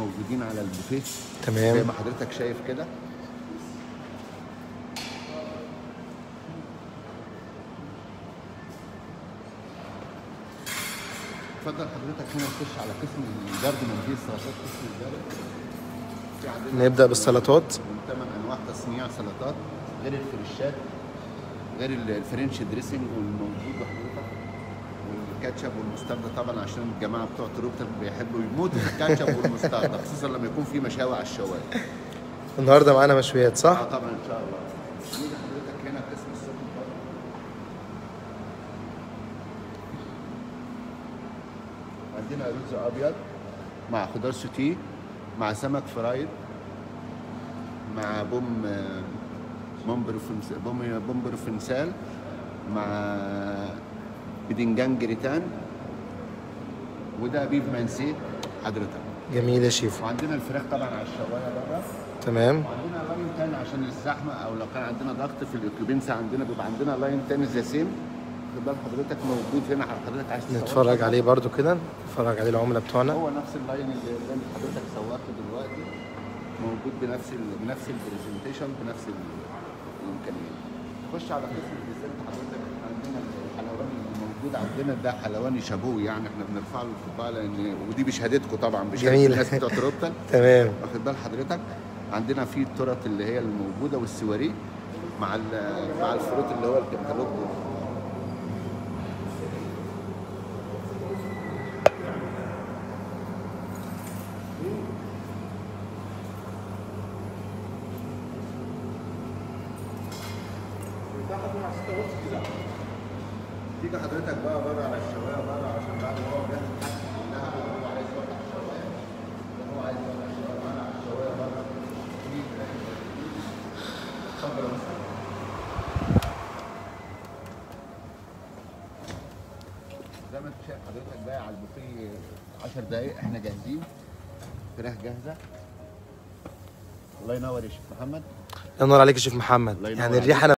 موجودين على البوفيه زي تمام ما حضرتك شايف كده اتفضل حضرتك هنا نخش على قسم الجاردن دي السلطات قسم الجاردن في عندنا نبدأ بالسلطات من ثمان انواع تصنيع سلطات غير الفريشات غير الفرنش دريسنج والموجود بحضرتك والكاتشب والمستردة طبعا عشان الجماعه بتوع تروبتر بيحبوا يموتوا في الكاتشب والمستردة خصوصا لما يكون في مشاوي على الشوايه النهارده معانا مشويات اه صح؟ طبعا ان شاء الله نيجي حضرتك هنا قسم السفن برضه. عندنا رز ابيض مع خضار سوتيه مع سمك فرايد مع بوم بوم بروفنس بوم بوم بروفنسال مع بدنجان جريتان وده بيف مانسي حضرتك جميل يا شيف وعندنا الفراخ طبعا على الشوايه بره تمام وعندنا لاين تاني عشان الزحمه او لو كان عندنا ضغط في الاكيوبنسا عندنا بيبقى عندنا لاين تاني زي سيم خد بال حضرتك موجود هنا حضرتك عايز تصور نتفرج عليه برضو كده نتفرج عليه العملاء بتوعنا هو نفس اللاين اللي اللي انت حضرتك صورته دلوقتي موجود بنفس ال... بنفس البرزنتيشن بنفس ال- الامكانيات خش على قسم الديزرت حضرتك احنا عندنا الحلواني اللي موجود عندنا ده حلواني شابوه يعني احنا بنرفع له القبعه لان ودي بشهادتكم طبعا بشهاده جميل. الناس بتوع تروبتل تمام واخد بال حضرتك عندنا في الترط اللي هي الموجوده والسواريه مع ال- مع الفروت اللي هو الكتالوج تيجي حضرتك بقى بره على الشوايه بره عشان بعد ما هو جاهز الحاجة كلها هو عايز يوقع الشوايه هو عايز يوقع الشوايه بره على الشوايه بره في اتفضل يا مستر. زي ما انت شايف حضرتك بقى على البوفيه 10 دقايق احنا جاهزين فراخ جاهزه الله ينور يا شيخ محمد الله ينور عليك يا شيف محمد الله ينور يعني عليك. الريحه